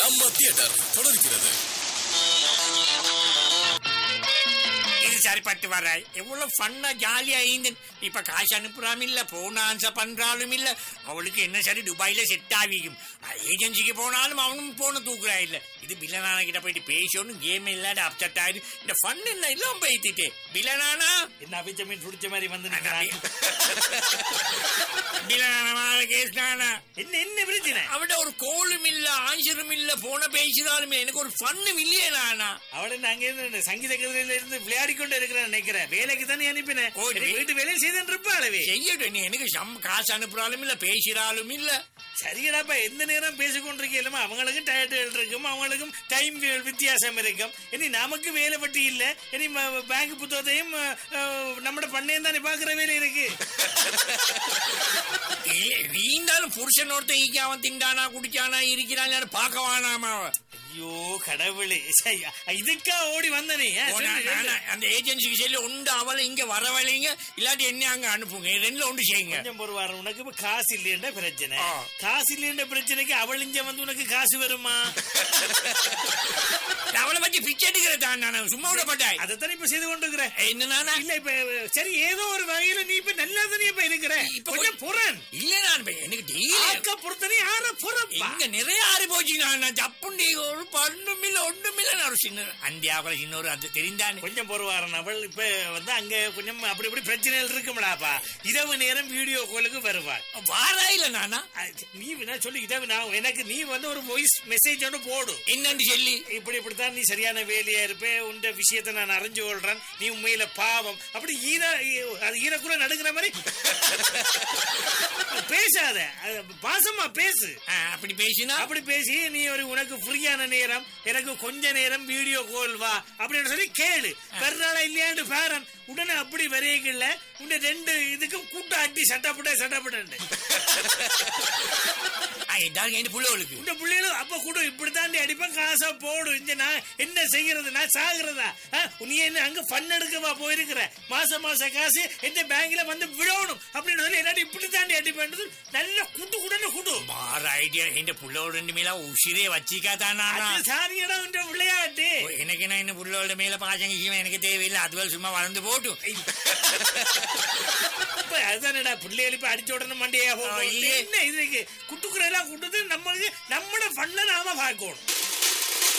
நம்ம தியேட்டர் தொடர்கிறது இது சரிப்பட்டு வர எவ்வளவு ஃபன்னா ஜாலியா இருந்து இப்ப காசு அனுப்புறாம இல்ல போன ஆன்சர் பண்றாலும் இல்ல அவளுக்கு என்ன சரி துபாயில செட் ஆகிக்கும் ஏஜென்சிக்கு போனாலும் அவனும் போன தூக்குறா இல்ல இது பில்லனான கிட்ட போயிட்டு பேசணும் கேம் இல்லாத அப்செட் ஆயிடு இந்த ஃபன் என்ன எல்லாம் போயிட்டு பில்லனானா என்ன அபிச்சமீன் சுடிச்ச மாதிரி வந்து நிக்கிறான். பில்லனான கேஸ் நானா என்ன என்ன பிரச்சனை அவட ஒரு கோலும் இல்ல ஆன்சரும் இல்ல போன பேசினாலுமே எனக்கு ஒரு ஃபன்னும் இல்லையே நானா அவளை நான் அங்க இருந்து சங்கீத கதிரையில இருந்து விளையாடி கொண்டு இருக்கிறேன் நினைக்கிறேன் வேலைக்கு தானே அனுப்பினேன் ஓ, எனக்கு வீட்டு வேலையை செய்தான் இருப்பாளவே செய்யட்டும் நீ எனக்கு சம் காசு அனுப்புறாலும் இல்ல பேசுறாலும் இல்ல சரிங்கடாப்பா எந்த நேரம் பேசிக்கொண்டிருக்கலுமா அவங்களுக்கும் டயர்ட் இருக்கும் அவங்களுக்கும் டைம் வித்தியாசம் இருக்கும் இனி நமக்கு வேலை பட்டி இல்ல இனி ம- பேங்க் புத்தகத்தையும் அஹ், நம்மட பண்ணையும் தானே பாக்குற வேலை இருக்கு இல்ல, வீண்டாலும் புருஷன் ஒருத்தன் ஈக்காம திண்டானா குடிச்சானா இருக்கிறான் பார்க்க வேணாமா அவ. ஐயோ கடவுளே சை, இதுக்கா ஓடி வந்தனே ஏன் ஓ, நான்- சொல்லு, சொல்லு. நான் அந்த ஏஜென்சிக்கு சொல்லி உண்டு அவளை இங்க வரவழைங்க இல்லாட்டி என்ன அங்க அனுப்புங்க இது ரெண்டுல ஒன்று செய்யுங்க கொஞ்சம் பொறுவாரு உனக்கு இப்ப காசு இல்லையன்ற பிரச்சனை ஆ. காசு இல்லையன்ற பிரச்சனைக்கு அவள் இங்க வந்து உனக்கு காசு வருமா அவளை பத்தி பிச்சை எடுக்கிற தான் நான் சும்மா விடப்பட்டாய் அதைத்தான் இப்ப செய்து கொண்டிருக்கிறேன் என்னன்னா இல்ல இப்ப சரி ஏதோ ஒரு வகையில நீ இப்ப நல்லா தானே இப்ப இருக்கிற இப்ப கொஞ்சம் புறன் இல்ல நான் இப்ப எனக்கு டெய்லி ஆக்க பொறுத்தனே யார புறப்பா இங்க நிறைய ஆறி போச்சு நான் ஜப்புண்டி ஒரு பண்ணும் இல்ல ஒன்றும் இல்ல நான் ஒரு சின்ன அந்தியாவுல சின்ன ஒரு அது தெரிந்தானே கொஞ்சம் பொறுவாரன் அவள் இப்ப வந்து அங்க கொஞ்சம் அப்படி இப்படி பிரச்சனைகள் இருக்கும்டாப்பா இரவு நேரம் வீடியோ காலுக்கு வருவாள் வாரா இல்ல நானா அது நீ நான் சொல்லிக்கிட்டே நான் எனக்கு நீ வந்து ஒரு வாய்ஸ் மெசேஜ் ஒன்று போடு என்னன்னு சொல்லி இப்படி இப்படித்தான் நீ சரியான வேலையா இருப்பே உண்ட விஷயத்தை நான் அறிஞ்சு கொள்றேன் நீ உண்மையில பாவம் அப்படி ஈர அது ஈரக்குள்ள நடுங்கிற மாதிரி பேசாத அது பாசமா பேசு ஆ, அப்படி பேசினா அப்படி பேசி நீ ஒரு உனக்கு ஃப்ரீயான நேரம் எனக்கு கொஞ்ச நேரம் வீடியோ கால் வா அப்படின்னு சொல்லி கேளு பெருநாளா இல்லையாண்டு பேரன் உடனே அப்படி வரையல உன்னை ரெண்டு இதுக்கும் கூட்டம் அட்டி சட்டப்பட்ட சட்டப்பட்டு ஆ, இதான் என் புள்ளவளுக்கு இந்த பிள்ளைகளும் அப்ப கூட இப்படித்தான் அடிப்பேன் காசா போடு இந்த நான் என்ன செய்யறது நான் சாகுறதா ஆ, நீ என்ன அங்க ஃபன் எடுக்கவா போயிருக்கிற மாசம் மாசம் காசு எந்த பேங்க்ல வந்து விடணும் அப்படின்னு சொல்லி என்னடி இப்படி தாண்டி அடிப்பேன்றது நல்ல குட்டு குடன்னு குடு மாற ஐடியா என் புள்ளவோட ரெண்டு மேல உசிரே வச்சிக்காதானா அது சாரியடா இந்த விளையாட்டு எனக்கு நான் என்ன புள்ளவோட மேல பாசங்க ஈவன் எனக்கு தேவையில்லை அதுவரை சும்மா வளர்ந்து போட்டும் அப்ப அதுதானடா பிள்ளைகள் இப்ப அடிச்ச உடனே மண்டையா ஆ, இல்லையே. என்ன இதுக்கு குட்டுக்குற எல்லாம் குட்டுது நம்மளுக்கு நம்மட பண்ண நாம பார்க்கணும்